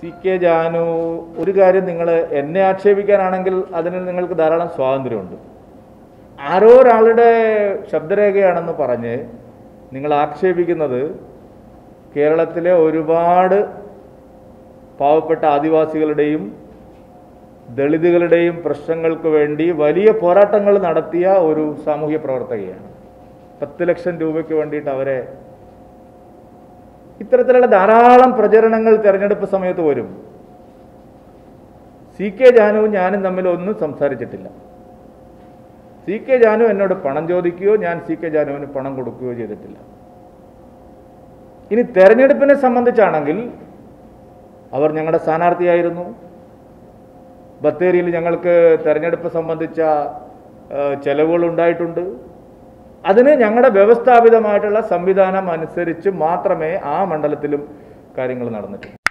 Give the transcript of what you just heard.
C K Janu ഒരു കാര്യം നിങ്ങൾ എന്നെ ആക്ഷേപിക്കാനാണെങ്കിൽ അതിന് നിങ്ങൾക്ക് ധാരാളം സ്വാതന്ത്ര്യമുണ്ട് ആരോ ഒരാളുടെ ശബ്ദരേഖയാണെന്ന് പറഞ്ഞ് നിങ്ങൾ ആക്ഷേപിക്കുന്നത് കേരളത്തിലെ ഒരുപാട് പാവപ്പെട്ട ആദിവാസികളുടെയും ദളിതുകളുടെയും പ്രശ്നങ്ങൾക്ക് വേണ്ടി വലിയ പോരാട്ടങ്ങൾ നടത്തിയ ഒരു സാമൂഹ്യ പ്രവർത്തകയാണ് പത്ത് ലക്ഷം രൂപയ്ക്ക് വേണ്ടിയിട്ട് അവരെ ഇത്തരത്തിലുള്ള ധാരാളം പ്രചരണങ്ങൾ തെരഞ്ഞെടുപ്പ് സമയത്ത് വരും സി കെ ജാനുവും ഞാനും തമ്മിൽ ഒന്നും സംസാരിച്ചിട്ടില്ല സി കെ ജാനു എന്നോട് പണം ചോദിക്കുകയോ ഞാൻ സി കെ ജാനുവിന് പണം കൊടുക്കുകയോ ചെയ്തിട്ടില്ല ഇനി തെരഞ്ഞെടുപ്പിനെ സംബന്ധിച്ചാണെങ്കിൽ അവർ ഞങ്ങളുടെ സ്ഥാനാർത്ഥിയായിരുന്നു ബത്തേരിയിൽ ഞങ്ങൾക്ക് തെരഞ്ഞെടുപ്പ് സംബന്ധിച്ച ഏഹ്, ചെലവുകൾ ഉണ്ടായിട്ടുണ്ട് അതിന് ഞങ്ങളുടെ വ്യവസ്ഥാപിതമായിട്ടുള്ള സംവിധാനം അനുസരിച്ച് മാത്രമേ ആ മണ്ഡലത്തിലും കാര്യങ്ങൾ നടന്നിട്ടുള്ളൂ